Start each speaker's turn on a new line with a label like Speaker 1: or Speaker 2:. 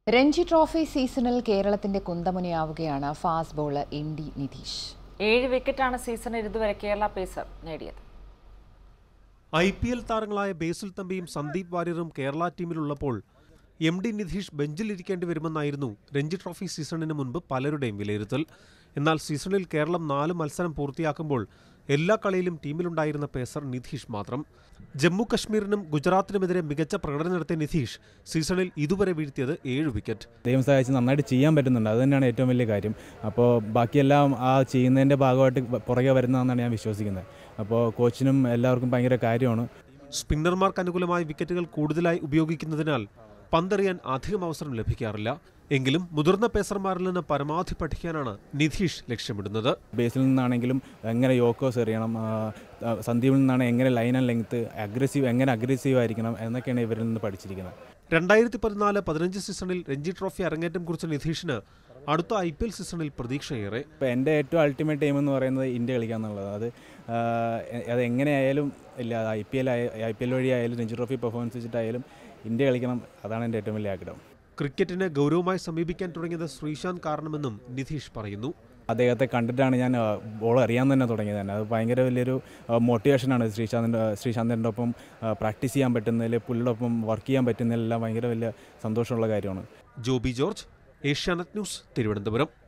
Speaker 1: Ranji trophy സീസണിൽ കേരളത്തിന്റെ കുന്തമുനയാവുകയാണ് fast bowler M D Nidheesh
Speaker 2: ഏഴ് വിക്കറ്റാണ് സീസണിൽ ഇതുവരെ കേരള പേസർ നേടിയത്
Speaker 3: ഐ പി എൽ താരങ്ങളായ ബേസിൽ തമ്പിയും സന്ദീപ് വാര്യറും കേരള ടീമിലുള്ളപ്പോൾ എം ഡി നിധീഷ് ബെഞ്ചിലിരിക്കേണ്ടി വരുമെന്നായിരുന്നു രഞ്ജി ട്രോഫി സീസണിന് മുൻപ് പലരുടെയും വിലയിരുത്തൽ എന്നാൽ സീസണിൽ കേരളം നാല് മത്സരം പൂർത്തിയാക്കുമ്പോൾ എല്ലാ കളിയിലും ടീമിലുണ്ടായിരുന്ന പേസർ നിധീഷ് മാത്രം ജമ്മു കശ്മീരിനും ഗുജറാത്തിനുമെതിരെ മികച്ച പ്രകടനം നടത്തിയ നിധീഷ് സീസണിൽ ഇതുവരെ വീഴ്ത്തിയത് ഏഴ് വിക്കറ്റ്
Speaker 4: ദൈവം സഹായിച്ച് നന്നായിട്ട് ചെയ്യാൻ പറ്റുന്നുണ്ട് അത് തന്നെയാണ് ഏറ്റവും വലിയ കാര്യം അപ്പോൾ ബാക്കിയെല്ലാം ആ ചെയ്യുന്നതിൻ്റെ ഭാഗമായിട്ട് പുറകെ വരുന്നതെന്നാണ് ഞാൻ വിശ്വസിക്കുന്നത് അപ്പോൾ കോച്ചിനും എല്ലാവർക്കും ഭയങ്കര കാര്യമാണ്
Speaker 3: സ്പിന്നർമാർക്ക് അനുകൂലമായി വിക്കറ്റുകൾ കൂടുതലായി ഉപയോഗിക്കുന്നതിനാൽ പന്തെറിയാൻ അധികം അവസരം ലഭിക്കാറില്ല എങ്കിലും മുതിർന്ന പേസർമാരിൽ നിന്ന് പരമാവധി പഠിക്കാനാണ് നിധീഷ് ലക്ഷ്യമിടുന്നത്
Speaker 4: ബേസിൽ നിന്നാണെങ്കിലും എങ്ങനെ യോക്കോസ് എറിയണം ആ, ആ, സന്ദീപിൽ നിന്നാണ് എങ്ങനെ ലൈൻ ആൻഡ് ലെങ്ത്ത് അഗ്രസീവ് എങ്ങനെ അഗ്രസീവ് ആയിരിക്കണം എന്നൊക്കെയാണ് ഇവരിൽ നിന്ന് പഠിച്ചിരിക്കുന്നത്
Speaker 3: രണ്ടായിരത്തി പതിനാല് പതിനഞ്ച് സീസണിൽ രഞ്ജി ട്രോഫി അരങ്ങേറ്റം കുറിച്ച നിധീഷിന് അടുത്ത ഐ പി എൽ സീസണിൽ പ്രതീക്ഷയേറെ
Speaker 4: ഇപ്പോൾ എൻ്റെ ഏറ്റവും അൾട്ടിമേറ്റ് എയിം എന്ന് പറയുന്നത് ഇന്ത്യ കളിക്കുക എന്നുള്ളത് അത് ആ, അത് എങ്ങനെയായാലും ഇല്ല I P L I P L വഴി ആയാലും രഞ്ജി ട്രോഫി പെർഫോമൻസ് വെച്ചിട്ടായാലും ഇന്ത്യ കളിക്കണം അതാണ് എൻ്റെ ഏറ്റവും വലിയ ആഗ്രഹം
Speaker 3: ക്രിക്കറ്റിനെ ഗൗരവമായി സമീപിക്കാൻ തുടങ്ങിയത് ശ്രീശാന്ത് കാരണമെന്നും നിധീഷ് പറയുന്നു
Speaker 4: അദ്ദേഹത്തെ കണ്ടിട്ടാണ് ഞാൻ ബോൾ അറിയാൻ തന്നെ തുടങ്ങിയത് തന്നെ അത് ഭയങ്കര വലിയൊരു മോട്ടിവേഷനാണ് ശ്രീശാന്തിൻ്റെ ശ്രീശാന്തിൻ്റെ ഒപ്പം പ്രാക്ടീസ് ചെയ്യാൻ പറ്റുന്നതിൽ പുള്ളിയോടൊപ്പം വർക്ക് ചെയ്യാൻ പറ്റുന്നതിലെല്ലാം ഭയങ്കര വലിയ സന്തോഷമുള്ള കാര്യമാണ്
Speaker 3: ജോബി ജോർജ് ഏഷ്യാനെറ്റ് ന്യൂസ് തിരുവനന്തപുരം